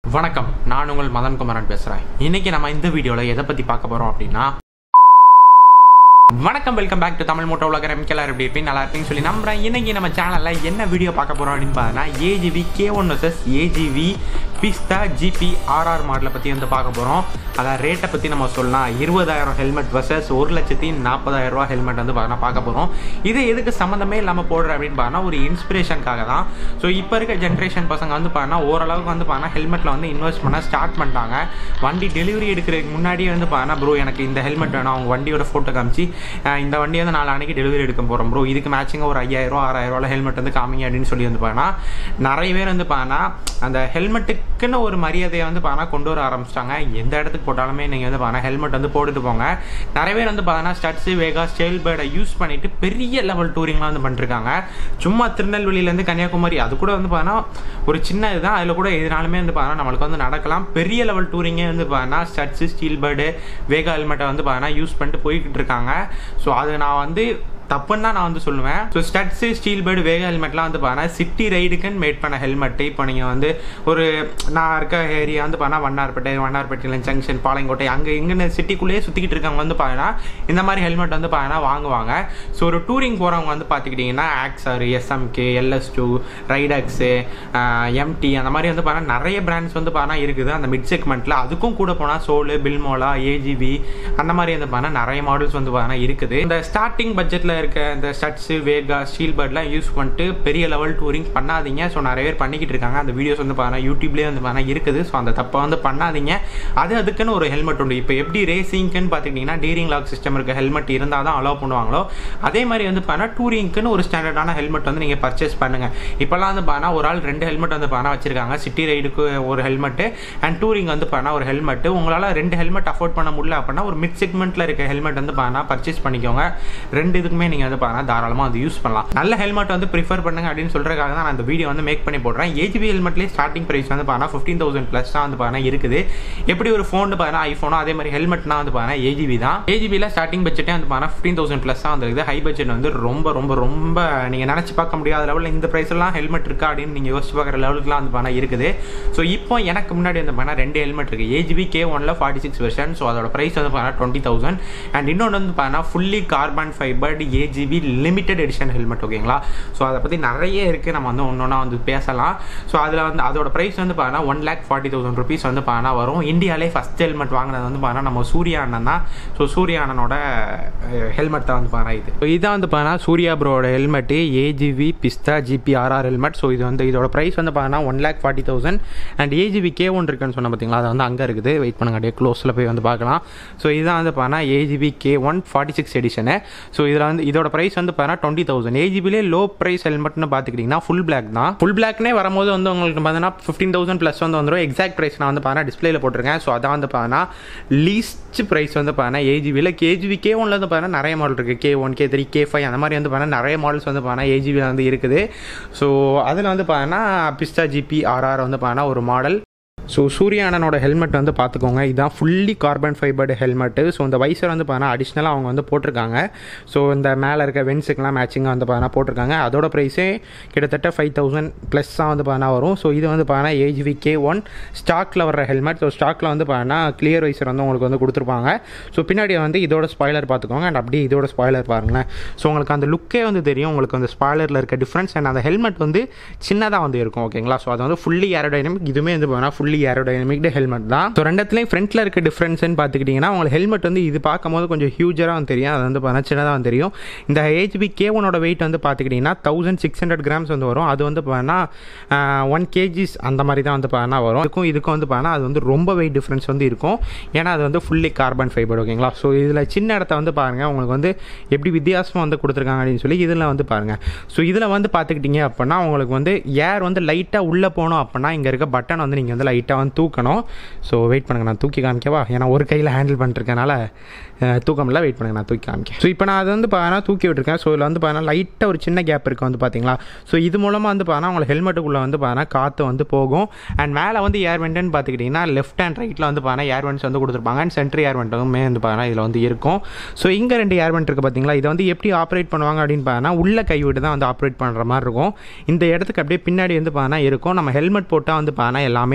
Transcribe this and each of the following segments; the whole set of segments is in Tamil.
வணக்கம் நான் உங்கள் மதன் குமரன் பேசுகிறேன் இன்னைக்கு நம்ம இந்த வீடியோவில் எதை பற்றி பார்க்க போகிறோம் அப்படின்னா வணக்கம் வெல்கம் பேக் டு தமிழ் மூட்டை உலக எம்கேலார் எப்படி இருப்பீங்க நல்லா இருப்பீங்கன்னு சொல்லி நம்புறேன் இன்னைக்கு நம்ம சேனலில் என்ன வீடியோ பார்க்க போகிறோம் அப்படின்னு பார்த்தீங்கன்னா AGV K one versus AGV Pista GP RR மாடலை பற்றி வந்து பார்க்க போகிறோம் அதான் ரேட்டை பற்றி நம்ம சொல்லலாம் இருபதாயிரம் ஹெல்மெட் வர்சஸ் ஒரு லட்சத்தி நாற்பதாயிரம் ரூபா ஹெல்மெட் வந்து பார்த்தீங்கன்னா பார்க்க போகிறோம் இது எதுக்கு சம்மந்தமே இல்லாமல் போடுறேன் அப்படின்னு பார்த்தா ஒரு இன்ஸ்பிரேஷனுக்காக தான் ஸோ இப்போ இருக்க ஜென்ரேஷன் பசங்க வந்து பார்த்தா ஓரளவுக்கு வந்து பார்த்தா ஹெல்மெட்டில் வந்து இன்வெஸ்ட் பண்ண ஸ்டார்ட் பண்ணிட்டாங்க வண்டி டெலிவரி எடுக்கிறதுக்கு முன்னாடியே வந்து பார்த்தா ப்ரோ எனக்கு இந்த ஹெல்மெட் வேணும் அவங்க வண்டியோட ஃபோட்டோ காமிச்சு அஹ் இந்த வண்டி வந்து நாலு அன்னைக்கு டெலிவரி எடுக்க போகிறோம் ப்ரோ இதுக்கு மேட்சிங்காக ஒரு ஐயாயிரம் ஆறாயிரம் ரூபாய் ஹெல்மெட் வந்து காமிங்க அப்படின்னு சொல்லி வந்து பார்த்தா நிறைய பேர் வந்து பார்த்தா அந்த ஹெல்மெட்டுக்குன்னு ஒரு மரியாதையை வந்து பார்த்தா கொண்டு வர ஆரம்பிச்சிட்டாங்க எந்த இடத்துக்கு போட்டாலுமே நீங்கள் வந்து பார்த்தா ஹெல்மெட் வந்து போட்டுட்டு போங்க நிறைய பேர் வந்து பார்த்தா ஸ்டட்ஸு வேகா ஸ்டெயில் பேர்டை யூஸ் பண்ணிட்டு பெரிய லெவல் டூரிங்லாம் வந்து பண்ணிருக்காங்க சும்மா திருநெல்வேலியிலேருந்து கன்னியாகுமரி அது கூட வந்து பார்த்தா ஒரு சின்ன இதுதான் அதில் கூட எதுனாலுமே வந்து பார்த்தா நம்மளுக்கு வந்து நடக்கலாம் பெரிய லெவல் டூரிங்கே வந்து பார்த்தா ஸ்டட்ஸு ஸ்டீல் பேர்டு வேகா ஹெல்மெட்டை வந்து பார்த்தா யூஸ் பண்ணிட்டு போய்கிட்டு இருக்காங்க ஸோ அது நான் வந்து தப்புன்னு தான் நான் வந்து சொல்லுவேன் ஸோ ஸ்டட்ஸு ஸ்டீல் பேர்டு வேக ஹெல்மெட்லாம் வந்து பார்த்தா சிட்டி ரைடுக்குன்னு மேட் பண்ண ஹெல்மெட்டு இப்போ நீங்கள் வந்து ஒரு நான் இருக்க ஏரியா வந்து பார்த்தா வண்ணார்பேட்டை வண்ணார்பேட்டையில் ஜங்ஷன் பாளையங்கோட்டை அங்கே இங்கே சிட்டிக்குள்ளேயே சுற்றிக்கிட்டு இருக்கவங்க வந்து பார்த்தீங்கன்னா இந்த மாதிரி ஹெல்மெட் வந்து பார்த்தீங்கன்னா வாங்குவாங்க ஸோ ஒரு டூரிங் போகிறவங்க வந்து பார்த்துக்கிட்டிங்கன்னா ஆக்ஸார் எஸ்எம்கே எல்எஸ் டூ ரைடாக்ஸு எம்டி அந்த மாதிரி வந்து பார்த்தா நிறைய பிராண்ட்ஸ் வந்து பார்த்தா இருக்குது அந்த மிட் செக்மெண்ட்டில் அதுக்கும் கூட போனால் சோலு பில்மோலா ஏஜிபி அந்த மாதிரி வந்து பார்த்தா நிறைய மாடல்ஸ் வந்து பார்த்தா இருக்குது இந்த ஸ்டார்டிங் பட்ஜெட்டில் இருக்க இந்த ஸ்டட்ஸு வேகா ஸ்டீல் பேர்ட்லாம் யூஸ் பண்ணிட்டு பெரிய லெவல் டூரிங் பண்ணாதீங்க ஸோ நிறைய பேர் பண்ணிக்கிட்டு இருக்காங்க அந்த வீடியோஸ் வந்து பார்த்தா யூடியூப்லேயே வந்து பார்த்தா இருக்குது ஸோ அந்த தப்பை வந்து பண்ணாதீங்க அது அதுக்குன்னு ஒரு ஹெல்மெட் உண்டு இப்போ எப்படி ரேசிங்க்குன்னு பார்த்துக்கிட்டிங்கன்னா டீரிங் லாக் சிஸ்டம் இருக்க ஹெல்மெட் இருந்தால் தான் அலோவ் பண்ணுவாங்களோ அதே மாதிரி வந்து பார்த்தா டூரிங்க்குன்னு ஒரு ஸ்டாண்டர்டான ஹெல்மெட் வந்து நீங்கள் பர்ச்சேஸ் பண்ணுங்கள் இப்போல்லாம் வந்து பார்த்தா ஒரு ஆள் ரெண்டு ஹெல்மெட் வந்து பார்த்தா வச்சிருக்காங்க சிட்டி ரைடுக்கு ஒரு ஹெல்மெட்டு அண்ட் டூரிங் வந்து பார்த்தா ஒரு ஹெல்மெட்டு உங்களால் ரெண்டு ஹெல்மெட் அஃபோர்ட் பண்ண முடியல அப்படின்னா ஒரு மிட் செக்மெண்ட்டில் இருக்க ஹெல்மெட் வந்து பார்த்தா பர்ச்சேஸ் பண்ணிக்கோங்க ரெண்டு இதுக்குமே நீங்கள் வந்து பார்த்தா தாராளமாக வந்து யூஸ் பண்ணலாம் நல்ல ஹெல்மெட் வந்து ப்ரிஃபர் பண்ணுங்க அப்படின்னு சொல்கிறதுக்காக தான் நான் இந்த வீடியோ வந்து மேக் பண்ணி போடுறேன் ஏஜிபி ஹெல்மெட்லேயே ஸ்டார்டிங் ப்ரைஸ் வந்து பார்த்தா ஃபிஃப்டீன் தௌசண்ட் ப்ளஸ் தான் வந்து பார்த்தா இருக்குது எப்படி ஒரு ஃபோன் பார்த்தா ஐஃபோனோ அதே மாதிரி ஹெல்மெட்னா வந்து பார்த்தா ஏஜிபி தான் ஏஜிபியில் ஸ்டார்டிங் பட்ஜெட்டே வந்து பார்த்தா ஃபிஃப்டீன் தௌசண்ட் ப்ளஸ் தான் வந்துருக்குது ஹை பட்ஜெட் வந்து ரொம்ப ரொம்ப ரொம்ப நீங்கள் நினச்சி பார்க்க முடியாத லெவலில் இந்த ப்ரைஸ்லாம் ஹெல்மெட் இருக்கா அப்படின்னு நீங்கள் யோசிச்சு பார்க்குற லெவலுக்குலாம் வந்து பார்த்தா இருக்குது ஸோ இப்போ எனக்கு முன்னாடி வந்து பார்த்தா ரெண்டு ஹெல்மெட் இருக்குது ஏஜிபி கே ஒனில் ஃபார்ட்டி சிக்ஸ் வெர்ஷன் ஸோ அதோட ப்ரைஸ் வந்து பார்த்தா டுவெண்ட்டி தௌசண்ட் அண்ட் இன்னொன்று வந்து பார்த்தா fully carbon fibered AGV limited edition helmet ஓகேங்களா ஸோ அதை பற்றி நிறைய இருக்குது நம்ம வந்து ஒன்று ஒன்றா வந்து பேசலாம் ஸோ அதில் வந்து அதோட ப்ரைஸ் வந்து பார்த்தா one lakh forty thousand rupees வந்து பார்த்தா வரும் இந்தியாவிலே ஃபஸ்ட் ஹெல்மெட் வாங்கினது வந்து பார்த்தா நம்ம சூர்யா அண்ணன் தான் ஸோ சூர்யா அண்ணனோட ஹெல்மெட் தான் வந்து பார்த்தா இது ஸோ இதான் வந்து பார்த்தா சூர்யா ப்ரோட helmet AGV Pista GP RR helmet so இது வந்து இதோட ப்ரைஸ் வந்து பார்த்தா one lakh forty thousand and AGV K one இருக்குன்னு சொன்ன பார்த்தீங்களா அது வந்து அங்கே இருக்குது வெயிட் பண்ணுங்க அப்படியே க்ளோஸில் போய் வந்து பார்க்கலாம் ஸோ இதான் வந்து பார்த்தா AGV K one forty six edition so இதில் வந்து இதோட ப்ரைஸ் வந்து பார்த்தா டுவெண்ட்டி தௌசண்ட் ஏஜிபிலே லோ ப்ரைஸ் ஹெல்மெட்னு பார்த்துக்கிட்டிங்கன்னா ஃபுல் பிளாக் தான் ஃபுல் பிளாக்னே வரும்போது வந்து உங்களுக்கு பார்த்தீங்கன்னா ஃபிஃப்டீன் தௌசண்ட் ப்ளஸ் வந்து வந்துடும் எக்ஸாக்ட் ப்ரைஸ் நான் வந்து பார்த்தா டிஸ்பிளேல போட்டிருக்கேன் ஸோ அதான் வந்து பார்த்தா லீஸ்ட் ப்ரைஸ் வந்து பார்த்தா ஏஜிபியில் கேஜிபி கே ஒன்ல வந்து பார்த்தா நிறைய மாடல் இருக்குது K one K three K five அந்த மாதிரி வந்து பார்த்தா நிறைய மாடல்ஸ் வந்து பார்த்தா ஏஜிபியில் வந்து இருக்குது ஸோ அதில் வந்து பார்த்தா பிஸ்டா ஜிபி ஆர்ஆர் வந்து பார்த்தா ஒரு மாடல் ஸோ சூர்யானனோட ஹெல்மெட் வந்து பார்த்துக்கோங்க இதுதான் fully carbon fibered helmet so இந்த வைசர் வந்து பார்த்தா அடிஷ்னலாக அவங்க வந்து போட்டிருக்காங்க ஸோ இந்த மேலே இருக்க வென்ஸுக்கெலாம் மேட்சிங்காக வந்து பார்த்தா போட்டிருக்காங்க அதோட ப்ரைஸே கிட்டத்தட்ட ஃபைவ் தௌசண்ட் ப்ளஸ் தான் வந்து பார்த்தா வரும் ஸோ இது வந்து பார்த்தா ஏஜ்வி கே ஒன் ஸ்டாக்கில் வர ஹெல்மெட் ஸோ ஸ்டாக்கில் வந்து பார்த்தா கிளியர் வைசர் வந்து உங்களுக்கு வந்து கொடுத்துருப்பாங்க ஸோ பின்னாடி வந்து இதோட ஸ்பாய்லர் பார்த்துக்கோங்க அண்ட் அப்படியே இதோட ஸ்பாய்லர் பாருங்களேன் ஸோ உங்களுக்கு அந்த லுக்கே வந்து தெரியும் உங்களுக்கு அந்த ஸ்பாய்லரில் இருக்க டிஃப்ரென்ஸ் அண்ட் அந்த ஹெல்மெட் வந்து சின்னதாக வந்து இருக்கும் ஓகேங்களா ஸோ அது வந்து ஃபுல்லி ஏரோடைனமிக் இதுவுமே வந்து பார்த்தா ஃபுல்லி ஏரோடைனமிக் ஹெல்மெட் தான் ஸோ ரெண்டத்துலேயும் ஃப்ரண்ட்டில் இருக்க டிஃப்ரென்ஸ்னு பார்த்துக்கிட்டிங்கன்னா உங்களுக்கு ஹெல்மெட் வந்து இது பார்க்கும்போது கொஞ்சம் ஹியூஜராக வந்து தெரியும் அது வந்து பார்த்தா சின்னதாக வந்து தெரியும் இந்த ஹெச்பி கே ஒனோட வெயிட் வந்து பார்த்துக்கிட்டிங்கன்னா தௌசண்ட் சிக்ஸ் ஹண்ட்ரட் கிராம்ஸ் வந்து வரும் அது வந்து பார்த்தா ஒன் கேஜிஸ் அந்த மாதிரி தான் வந்து பார்த்தா வரும் இதுக்கும் இதுக்கும் வந்து பார்த்தா அது வந்து ரொம்ப வெயிட் டிஃப்ரென்ஸ் வந்து இருக்கும் ஏன்னா அது வந்து ஃபுல்லி கார்பன் ஃபைபர் ஓகேங்களா ஸோ இதில் சின்ன இடத்த வந்து பாருங்கள் உங்களுக்கு வந்து எப்படி வித்தியாசமாக வந்து கொடுத்துருக்காங்க அப்படின்னு சொல்லி இதில் வந்து பாருங்கள் ஸோ இதில் வந்து பார்த்துக்கிட்டிங்க அப்படின்னா உங்களுக்கு வந்து ஏர் வந்து லைட்டாக உள்ளே போகணும் அப்படின்னா இங்கே இருக்க பட்டன் வந்து நீங்கள் வந்து லைட்டாக வந்து தூக்கணும் ஸோ வெயிட் பண்ணுங்கள் நான் தூக்கி காமிக்கவா ஏன்னா ஒரு கையில் ஹேண்டில் பண்ணிருக்கனால தூக்கமில்ல வெயிட் பண்ணுங்கள் நான் தூக்கி காமிக்கேன் ஸோ இப்போ நான் அதை வந்து பார்த்தா தூக்கி விட்டுருக்கேன் ஸோ இதில் வந்து பார்த்தா லைட்டாக ஒரு சின்ன கேப் இருக்குது வந்து பார்த்தீங்களா ஸோ இது மூலமாக வந்து பார்த்தா உங்களுக்கு ஹெல்மெட்டுக்குள்ளே வந்து பார்த்தா காற்று வந்து போகும் அண்ட் மேலே வந்து ஏர் வெண்ட்டுன்னு பார்த்துக்கிட்டிங்கன்னா லெஃப்ட் ஹேண்ட் ரைட்டில் வந்து பார்த்தா ஏர் வெண்ட்ஸ் வந்து கொடுத்துருப்பாங்க அண்ட் சென்ட்ரி ஏர் வெண்ட்டுமே வந்து பார்த்தா இதில் வந்து இருக்கும் ஸோ இங்கே ரெண்டு ஏர் வெண்ட் இருக்குது பார்த்தீங்களா இதை வந்து எப்படி ஆப்ரேட் பண்ணுவாங்க அப்படின்னு பார்த்தா உள்ள கைவிட்டு தான் வந்து ஆப்ரேட் பண்ணுற மாதிரி இருக்கும் இந்த இடத்துக்கு அப்படியே பின்னாடி வந்து பார்த்தா இருக்கும் நம்ம ஹெல்மெட் போட்டால் வந்து பார்த்தா எல்லாமே வந்து ஈஸி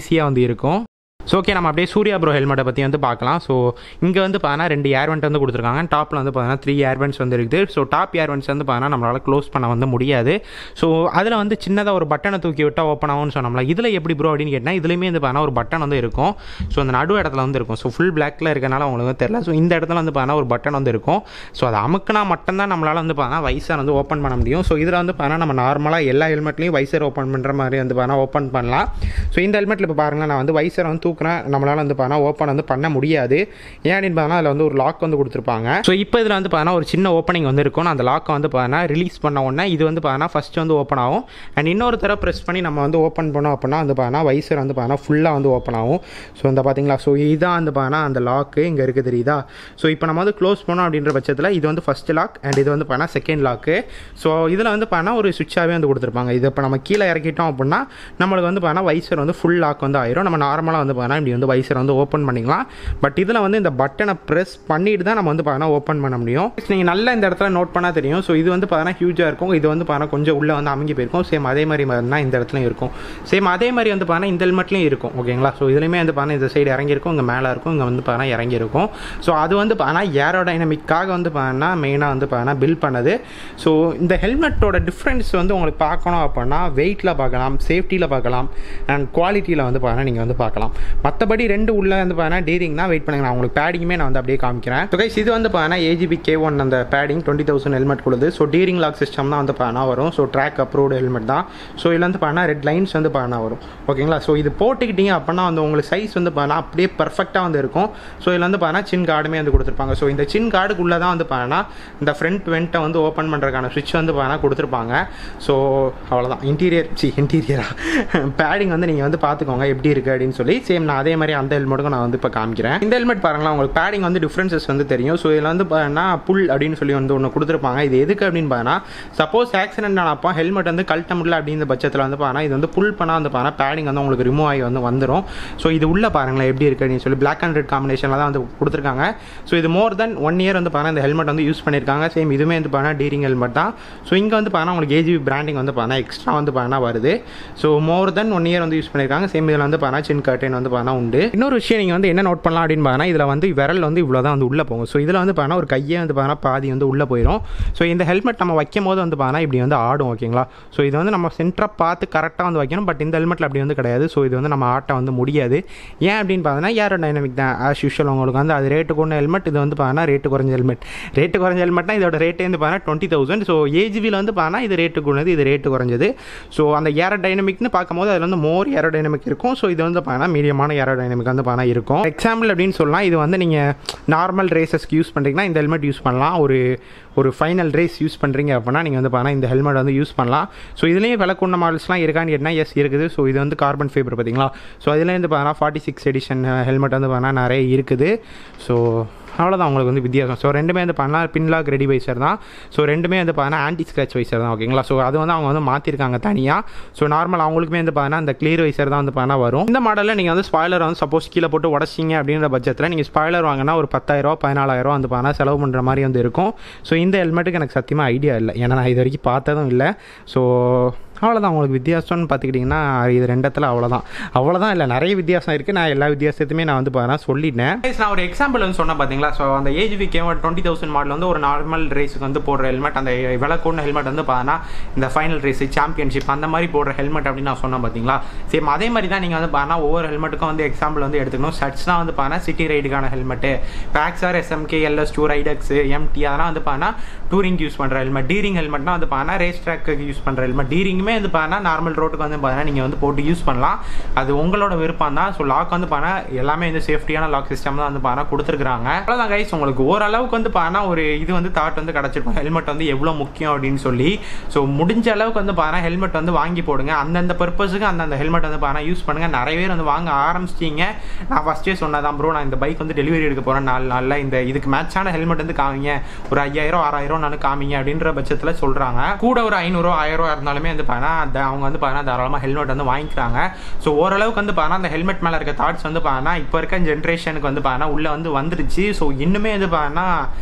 ஈஸியாக வந்து இருக்கும் ஸோ ஓகே நம்ம அப்படியே சூர்யா ப்ரோ ஹெல்மெட்டை பற்றி வந்து பார்க்கலாம் ஸோ இங்கே வந்து பார்த்தீங்கன்னா ரெண்டு ஏர் வெண்ட் வந்து கொடுத்துருக்காங்க டாப்பில் வந்து பார்த்தீங்கன்னா த்ரீ ஏர் வெண்ட்ஸ் வந்து இருக்குது ஸோ டாப் ஏர் வெண்ட்ஸ் வந்து பார்த்தீங்கன்னா நம்மளால் க்ளோஸ் பண்ண வந்து முடியாது ஸோ அதில் வந்து சின்னதாக ஒரு பட்டனை தூக்கி விட்டால் ஓப்பன் ஆகும்னு சொன்னோம்ல இதில் எப்படி ப்ரோ அப்படின்னு கேட்டால் இதுலேயுமே வந்து பார்த்தீங்கன்னா ஒரு பட்டன் வந்து இருக்கும் ஸோ அந்த நடு இடத்துல வந்து இருக்கும் ஸோ ஃபுல் பிளாக்ல இருக்கனால உங்களுக்கு வந்து தெரியல ஸோ இந்த இடத்துல வந்து பார்த்தீங்கன்னா ஒரு பட்டன் வந்து இருக்கும் ஸோ அதை அமுக்குனா மட்டும்தான் நம்மளால் வந்து பார்த்தீங்கன்னா வைசர் வந்து ஓப்பன் பண்ண முடியும் ஸோ இதில் வந்து பார்த்தீங்கன்னா நம்ம நார்மலாக எல்லா ஹெல்மெட்லையும் வைசர் ஓப்பன் பண்ணுற மாதிரி வந்து பார்த்தீங்கன்னா ஓப்பன் பண்ணலாம் ஸோ இந்த ஹெல்மெட்டில் இப்போ பாருங்கள் நான் வந்து வைசரை வந்து தூக்குறேன் நம்மளால் வந்து பார்த்தீங்கன்னா ஓப்பன் வந்து பண்ண முடியாது ஏன் அப்படின்னு பார்த்தீங்கன்னா அதில் வந்து ஒரு லாக் வந்து கொடுத்துருப்பாங்க ஸோ இப்போ இதில் வந்து பார்த்தீங்கன்னா ஒரு சின்ன ஓப்பனிங் வந்து இருக்கும் நான் அந்த லாக்கை வந்து பார்த்தீங்கன்னா ரிலீஸ் பண்ண உடனே இது வந்து பார்த்தீங்கன்னா ஃபஸ்ட்டு வந்து ஓப்பன் ஆகும் அண்ட் இன்னொரு தடவை ப்ரெஸ் பண்ணி நம்ம வந்து ஓப்பன் பண்ணோம் அப்படின்னா வந்து பார்த்தீங்கன்னா வைசர் வந்து பார்த்தீங்கன்னா ஃபுல்லாக வந்து ஓப்பன் ஆகும் ஸோ இந்த பார்த்தீங்களா ஸோ இதுதான் வந்து பார்த்தீங்கன்னா அந்த லாக்கு இங்கே இருக்குது தெரியுதா ஸோ இப்போ நம்ம வந்து க்ளோஸ் பண்ணோம் அப்படின்ற பட்சத்தில் இது வந்து ஃபஸ்ட் லாக் அண்ட் இது வந்து பார்த்தீங்கன்னா செகண்ட் லாக்கு ஸோ இதில் வந்து பார்த்தீங்கன்னா ஒரு சுவிட்சாகவே வந்து கொடுத்துருப்பாங்க இது இப்போ நம்ம கீழே இறக்கிட்டோம் அப்படின்னா நம்மளுக்கு வந்து பார்த்தீங்கன்னா வைசர் வந்து ஃபுல் லாக் வந்து ஆயிரும் நம்ம நார்மலாக வந்து பார்த்தீங்கன்னா இப்படி வந்து வைசர் வந்து ஓப்பன் பண்ணிக்கலாம் பட் இதில் வந்து இந்த பட்டனை ப்ரெஸ் பண்ணிட்டு தான் நம்ம வந்து பார்த்தீங்கன்னா ஓப்பன் பண்ண முடியும் நீங்கள் நல்லா இந்த இடத்துல நோட் பண்ணால் தெரியும் ஸோ இது வந்து பார்த்தீங்கன்னா ஹியூஜாக இருக்கும் இது வந்து பார்த்தீங்கன்னா கொஞ்சம் உள்ளே வந்து அமைங்கி போயிருக்கும் சேம் அதே மாதிரி தான் இந்த இடத்துலையும் இருக்கும் சேம் அதே மாதிரி வந்து பார்த்தீங்கன்னா இந்த ஹெல்மெட்லையும் இருக்கும் ஓகேங்களா ஸோ இதுலையுமே வந்து பார்த்தீங்கன்னா இந்த சைடு இறங்கியிருக்கும் இங்கே மேலே இருக்கும் இங்கே வந்து பார்த்தீங்கன்னா இறங்கியிருக்கும் ஸோ அது வந்து பார்த்தீங்கன்னா ஏரோடைனமிக்காக வந்து பார்த்தீங்கன்னா மெயினாக வந்து பார்த்தீங்கன்னா பில் பண்ணது ஸோ இந்த ஹெல்மெட்டோட டிஃப்ரென்ஸ் வந்து உங்களுக்கு பார்க்கணும் அப்படின்னா வெயிட்டில் பார்க்கலாம் சேஃப்டியில் பார்க்கலாம் அண்ட் குவாலிட்டியில் வந்து பார்த்தீங்கன்னா நீங்கள் வந்து பார்க்கலாம் மற்றபடி ரெண்டு உள்ள வந்து பார்த்தீங்கன்னா டீரிங் தான் வெயிட் பண்ணுங்க நான் உங்களுக்கு பேடிங்குமே நான் வந்து அப்படியே காமிக்கிறேன் ஸோ கைஸ் இது வந்து பார்த்தீங்கன்னா ஏஜிபி கே ஒன் அந்த பேடிங் டுவெண்ட்டி தௌசண்ட் ஹெல்மெட் கொடுது ஸோ டீரிங் லாக் சிஸ்டம் தான் வந்து பார்த்தீங்கன்னா வரும் ஸோ ட்ராக் அப்ரூவ்டு ஹெல்மெட் தான் ஸோ இதில் வந்து பார்த்தீங்கன்னா ரெட் லைன்ஸ் வந்து பார்த்தீங்கன்னா வரும் ஓகேங்களா ஸோ இது போட்டுக்கிட்டீங்க அப்படின்னா வந்து உங்களுக்கு சைஸ் வந்து பார்த்தீங்கன்னா அப்படியே பர்ஃபெக்டாக வந்து இருக்கும் ஸோ இதில் வந்து பார்த்தீங்கன்னா சின் கார்டுமே வந்து கொடுத்துருப்பாங்க ஸோ இந்த சின் கார்டுக்குள்ளே தான் வந்து பார்த்தீங்கன்னா இந்த ஃப்ரண்ட் வெண்ட்டை வந்து ஓப்பன் பண்ணுறதுக்கான சுவிட்ச் வந்து பார்த்தீங்கன்னா கொடுத்துருப்பாங்க ஸோ அவ்வளோதான் இன்டீரியர் சி இன்டீரியரா பேடிங் வந்து நீங்கள் வந்து பார்த்துக்கோங்க எப்படி இருக்குது அப்படின்னு சொல்லி சேம் நான் அதே மாதிரி அந்த ஹெல்மெட்டுக்கும் நான் வந்து இப்போ காமிக்கிறேன் இந்த ஹெல்மெட் பாருங்களா உங்களுக்கு பேடிங் வந்து டிஃப்ரென்சஸ் வந்து தெரியும் ஸோ இதில் வந்து பார்த்தீங்கன்னா புல் அப்படின்னு சொல்லி வந்து ஒன்று கொடுத்துருப்பாங்க இது எதுக்கு அப்படின்னு பார்த்தீங்கன்னா சப்போஸ் ஆக்சிடென்ட் ஆனப்போ ஹெல்மெட் வந்து கழட்ட முடியல அப்படிங்கிற பட்சத்தில் வந்து பார்த்தீங்கன்னா இது வந்து புல் பண்ணால் வந்து பார்த்தீங்கன்னா பேடிங் வந்து உங்களுக்கு ரிமூவ் ஆகி வந்து வந்துடும் ஸோ இது உள்ள பாருங்களேன் எப்படி இருக்குது அப்படின்னு சொல்லி பிளாக் அண்ட் ரெட் காம்பினேஷனில் தான் வந்து கொடுத்துருக்காங்க ஸோ இது மோர் தென் ஒன் இயர் வந்து பார்த்தீங்கன்னா இந்த ஹெல்மெட் வந்து யூஸ் பண்ணியிருக்காங்க சேம் இதுவுமே வந்து பார்த்தீங்கன்னா டீரிங் ஹெல்மெட் தான் ஸோ இங்கே வந்து பார்த்தீங்கன்னா உங்களுக்கு ஏஜிபி பிராண்டிங் வந்து பார்த்தீங்கன்னா எக்ஸ்ட்ரா வந்து பார்த்தீங்கன்னா வருது so more then one year வந்து யூஸ் பண்ணியிருக்காங்க சேம் இதில் வந்து பார்த்தீங்கன்னா சின் கர்டன் வந்து பார்த்தீங்கன்னா உண்டு இன்னொரு விஷயம் நீங்கள் வந்து என்ன நோட் பண்ணலாம் அப்படின்னு பார்த்தீங்கன்னா இதில் வந்து விரல் வந்து இவ்வளோ தான் வந்து உள்ளே போகும் ஸோ இதில் வந்து பார்த்தீங்கன்னா ஒரு கையே வந்து பார்த்தீங்கன்னா பாதி வந்து உள்ளே போயிடும் ஸோ இந்த ஹெல்மெட் நம்ம வைக்கும் போது வந்து பார்த்தீங்கன்னா இப்படி வந்து ஆடும் ஓகேங்களா ஸோ இது வந்து நம்ம சென்டராக பார்த்து கரெக்டாக வந்து வைக்கணும் பட் இந்த ஹெல்மெட்டில் அப்படி வந்து கிடையாது ஸோ இது வந்து நம்ம ஆட்ட வந்து முடியாது ஏன் அப்படின்னு பார்த்தீங்கன்னா ஏரோ டைனமிக் தான் ஆஸ் யூஷுவல் உங்களுக்கு வந்து அது ரேட்டு கொண்ட ஹெல்மெட் இது வந்து பார்த்தீங்கன்னா ரேட்டு குறைஞ்ச ஹெல்மெட் ரேட்டு குறைஞ்ச ஹெல்மெட்னா இதோட ரேட்டே வந்து பார்த்தீங்கன்னா டுவெண்ட்டி தௌசண்ட் ஸோ ஏஜிபியில் வந்து பார்த்தீங்கன்னா இது ரேட்டு கூடது இது ரேட்டு குறைஞ்சது ஸோ அந்த ஏரோ டைனமிக்னு பார்க்கும்போது அதில் வந்து மோர் ஏரோ டைனமிக் இருக்கும் ஸோ இது வந்து பார்த்தீங்கன்னா மீடியமான ஏரோ டைனமிக் வந்து பார்த்தீங்கன்னா இருக்கும் எக்ஸாம்பிள் அப்படின்னு சொல்லலாம் இது வந்து நீங்கள் நார்மல் ரேசஸ்க்கு யூஸ் பண்ணுறீங்கன்னா இந்த ஹெல்மெட் யூஸ் பண்ணலாம் ஒரு ஒரு ஃபைனல் ரேஸ் யூஸ் பண்ணுறீங்க அப்படின்னா நீங்கள் வந்து பார்த்தீங்கன்னா இந்த ஹெல்மெட் வந்து யூஸ் பண்ணலாம் ஸோ இதுலேயும் விலை கொண்ட மாடல்ஸ்லாம் இருக்கான்னு கேட்டால் எஸ் இருக்குது ஸோ இது வந்து கார்பன் ஃபைபர் பார்த்தீங்களா ஸோ அதுலேயும் வந்து பார்த்தீங்கன்னா ஃபார்ட்டி சிக்ஸ் எடிஷன் ஹெல்மெட் வந்து பார்த்தீங்கன்னா நிறைய இருக்குது ஸோ அவ்வளோதான் உங்களுக்கு வந்து வித்தியாசம் ஸோ ரெண்டுமே வந்து பண்ணலாம் பின்லாக் ரெடி வைசர் தான் ஸோ ரெண்டுமே வந்து பார்த்தீங்கன்னா ஆன்டி ஸ்க்ராச் வைசர் தான் ஓகேங்களா ஸோ அது வந்து அவங்க வந்து மாற்றிருக்காங்க தனியாக ஸோ நார்மல் அவங்களுக்குமே வந்து பார்த்தீங்கன்னா அந்த கிளியர் வைசர் தான் வந்து பார்த்தீங்கன்னா வரும் இந்த மாடலில் நீங்கள் வந்து ஸ்பாய்லர் வந்து சப்போஸ் கீழே போட்டு உடச்சிங்க அப்படின்ற பட்சத்தில் நீங்கள் ஸ்பாய்லர் வாங்கினா ஒரு பத்தாயிரம் பதினாலாயிரம் வந்து பார்த்தீங்கன்னா செலவு பண்ணுற மாதிரி வந்து இருக்கும் ஸோ இந்த ஹெல்மெட்டுக்கு எனக்கு சத்தியமாக ஐடியா இல்லை ஏன்னா நான் இது வரைக்கும் பார்த்ததும் இல்லை ஸோ அவ்வளோதான் உங்களுக்கு வித்தியாசம்னு பார்த்துக்கிட்டிங்கன்னா இது ரெண்டத்தில் அவ்வளோதான் அவ்வளோதான் இல்லை நிறைய வித்தியாசம் இருக்குது நான் எல்லா வித்தியாசத்தையுமே நான் வந்து பார்த்தீங்கன்னா சொல்லிட்டேன் நான் ஒரு எக்ஸாம்பிள் வந்து சொன்னேன் பார்த்தீங்களா ஸோ அந்த ஏஜ் வி கேவன் டுவெண்ட்டி தௌசண்ட் மாடல் வந்து ஒரு நார்மல் ரேஸுக்கு வந்து போடுற ஹெல்மெட் அந்த விலை கூடின ஹெல்மெட் வந்து பார்த்தீங்கன்னா இந்த ஃபைனல் ரேஸ் சாம்பியன்ஷிப் அந்த மாதிரி போடுற ஹெல்மெட் அப்படின்னு நான் சொன்னேன் பார்த்தீங்களா சேம் அதே மாதிரி தான் நீங்கள் வந்து பார்த்தீங்கன்னா ஒவ்வொரு ஹெல்மெட்டுக்கும் வந்து எக்ஸாம்பிள் வந்து எடுத்துக்கணும் ஷர்ட்ஸ்லாம் வந்து பார்த்தீங்கன்னா சிட்டி ரைடுக்கான ஹெல்மெட்டு பேக்ஸார் எஸ்எம்கே எல்எஸ் டூ ரைடக்ஸ் எம்டி அதெல்லாம் வந்து பார்த்தீங்கன்னா டூரிங் யூஸ் பண்ணுற ஹெல்மெட் டீரிங் ஹெல்மெட்னா வந்து பார்த்தீங்கன்னா ரேஸ் ட்ராக்கு யூஸ் பண்ணுற ஹெல்மெட் டீரிங்குமே வந்து பார்த்தீங்கன்னா நார்மல் ரோட்டுக்கு வந்து பார்த்தீங்கன்னா நீங்கள் வந்து போட்டு யூஸ் பண்ணலாம் அது உங்களோட விருப்பம் தான் ஸோ லாக் வந்து பார்த்தீங்கன்னா எல்லாமே வந்து சேஃப்டியான லாக் சிஸ்டம் தான் வந்து பார்த்தீங்கன்னா கொடுத்துருக்காங்க அவ்வளோதான் கைஸ் உங்களுக்கு ஓரளவுக்கு வந்து பார்த்தீங்கன்னா ஒரு இது வந்து தாட் வந்து கிடச்சிருக்கும் ஹெல்மெட் வந்து எவ்வளோ முக்கியம் அப்படின்னு சொல்லி ஸோ முடிஞ்ச அளவுக்கு வந்து பார்த்தீங்கன்னா ஹெல்மெட் வந்து வாங்கி போடுங்க அந்தந்த பர்பஸுக்கு அந்தந்த ஹெல்மெட் வந்து பார்த்தீங்கன்னா யூஸ் பண்ணுங்கள் நிறைய பேர் வந்து வாங்க ஆரம்பிச்சிட்டிங்க நான் ஃபஸ்ட்டே சொன்னதான் ப்ரோ நான் இந்த பைக் வந்து டெலிவரி எடுக்க போகிறேன் நாலு நாளில் இந்த இதுக்கு மேட்சான ஹெல்மெட் வந்து காமிங்க ஒரு ஐயாயிரம் ஆறாயிரம் நான் காமிங்க அப்படின்ற பட்சத்தில் சொல்கிறாங்க கூட ஒரு ஐநூறு ஆயிரம் ரூபா இருந்தாலுமே வந்து பார்த்தீங்கன்னா அவங்க வந்து பார்த்தீங்கன்னா தாராளமாக ஹெல்மெட் வந்து வாங்கிக்கிறாங்க ஸோ ஓரளவுக்கு வந்து பார்த்தீங்கன்னா அந்த ஹெல்மெட் மேலே இருக்க தாட்ஸ் வந்து பார்த்தீங்கன்னா இப்போ இருக்க ஜென்ரேஷனுக்கு வந்து பார்த்தீங்கன்னா உள்ளே வந்து வந்துருச்சு ஸோ இன்னுமே வந்து பார்த்தீங்கன்னா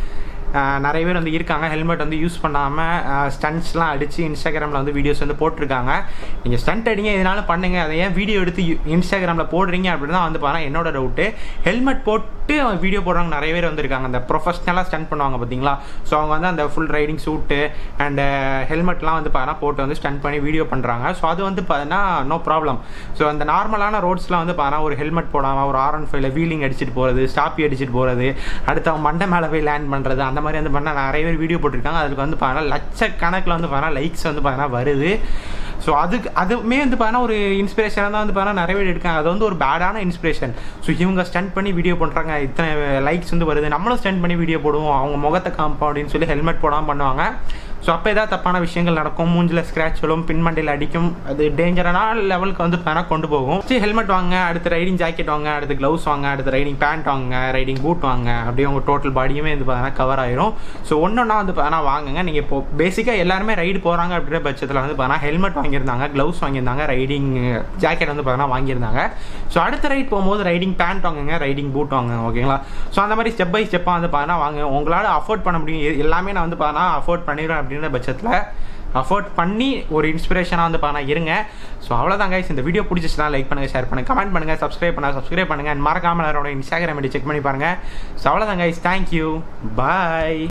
ஆஹ் நிறைய பேர் வந்து இருக்காங்க ஹெல்மெட் வந்து யூஸ் பண்ணாமல் ஸ்டண்ட்ஸ்லாம் அடித்து இன்ஸ்டாகிராமில் வந்து வீடியோஸ் வந்து போட்டிருக்காங்க நீங்கள் ஸ்டண்ட் அடிங்க எதனால பண்ணுங்க அதை ஏன் வீடியோ எடுத்து இன்ஸ்டாகிராமில் போடுறீங்க அப்படின்னு தான் வந்து பாருங்க என்னோட டவுட்டு ஹெல்மெட் போட்டு வீடியோ போடுறவங்க நிறைய பேர் வந்திருக்காங்க அந்த ப்ரொஃபஷ்னலாக ஸ்டண்ட் பண்ணுவாங்க பார்த்தீங்களா ஸோ அவங்க வந்து அந்த ஃபுல் ரைடிங் சூட்டு அண்ட் ஹெல்மெட்லாம் வந்து பார்த்தீங்கன்னா போட்டு வந்து ஸ்டண்ட் பண்ணி வீடியோ பண்ணுறாங்க ஸோ அது வந்து பார்த்தீங்கன்னா நோ ப்ராப்ளம் ஸோ அந்த நார்மலான ரோட்ஸ்லாம் வந்து பார்த்தீங்கன்னா ஒரு ஹெல்மெட் போடாமல் ஒரு ஆர் ஒன் ஃபைவ்ல வீலிங் அடிச்சுட்டு போகிறது ஸ்டாப்பி அடிச்சுட்டு போகிறது அடுத்து அவன் மண்டை மேலே போய் லேண்ட் பண்ணுறது அந்த மாதிரி வந்து பண்ணால் நிறைய பேர் வீடியோ போட்டிருக்காங்க அதுக்கு வந்து பார்த்தீங்கன்னா லட்சக்கணக்கில் வந்து பார்த்தீங்கன்னா லைக்ஸ் வந்து பார்த்தீங்கன்னா வருது ஸோ அதுக்கு அதுவுமே வந்து பார்த்தீங்கன்னா ஒரு இன்ஸ்பிரேஷனாக தான் வந்து பார்த்தீங்கன்னா நிறைய பேர் எடுக்காங்க அது வந்து ஒரு பேடான இன்ஸ்பிரேஷன் ஸோ இவங்க ஸ்டண்ட் பண்ணி வீடியோ பண்ணுறாங்க இத்தனை லைக்ஸ் வந்து வருது நம்மளும் ஸ்டண்ட் பண்ணி வீடியோ போடுவோம் அவங்க முகத்தை காமிப்போம் அப்படின்னு சொல்லி ஹெல்மெட் போடாமல் பண்ணுவாங்க ஸோ அப்போ ஏதாவது தப்பான விஷயங்கள் நடக்கும் மூஞ்சில் ஸ்க்ராட்ச் விழும் பின்மண்டையில் அடிக்கும் அது டேஞ்சரான லெவலுக்கு வந்து பேனா கொண்டு போகும் சரி ஹெல்மெட் வாங்க அடுத்து ரைடிங் ஜாக்கெட் வாங்க அடுத்து க்ளவுஸ் வாங்க அடுத்து ரைடிங் பேண்ட் வாங்க ரைடிங் பூட் வாங்க அப்படியே உங்கள் டோட்டல் பாடியுமே வந்து பார்த்தீங்கன்னா கவர் ஆயிரும் ஸோ ஒன்றொன்னா வந்து பார்த்தீங்கன்னா வாங்குங்க நீங்கள் இப்போ பேசிக்காக எல்லாருமே ரைடு போகிறாங்க அப்படின்ற பட்சத்தில் வந்து பார்த்தீங்கன்னா ஹெல்மெட் வாங்கியிருந்தாங்க க்ளவுஸ் வாங்கியிருந்தாங்க ரைடிங் ஜாக்கெட் வந்து பார்த்தீங்கன்னா வாங்கியிருந்தாங்க ஸோ அடுத்த ரைட் போகும்போது ரைடிங் பேண்ட் வாங்குங்க ரைடிங் பூட் வாங்குங்க ஓகேங்களா ஸோ அந்த மாதிரி ஸ்டெப் பை ஸ்டெப்பாக வந்து பார்த்தீங்கன்னா வாங்க உங்களால் அஃபோர்ட் பண்ண முடியும் எ- எல்லாமே நான் வந்து பார்த்தீங்கன்னா அஃபோர்ட் பண்ணிடுவேன் அப்படின்ற பட்சத்தில் அஃபோர்ட் பண்ணி ஒரு இன்ஸ்பிரேஷனாக வந்து பார்த்தா இருங்க ஸோ அவ்வளோதான் guys இந்த வீடியோ பிடிச்சிச்சுனா லைக் பண்ணுங்கள் ஷேர் பண்ணுங்கள் கமெண்ட் பண்ணுங்கள் சப்ஸ்கிரைப் பண்ண சப்ஸ்கிரைப் பண்ணுங்கள் மறக்காமல் எல்லாரோட இன்ஸ்டாகிராம் ஐடி செக் பண்ணி பாருங்கள் ஸோ அவ்வளோதான் guys தேங்க்யூ பாய்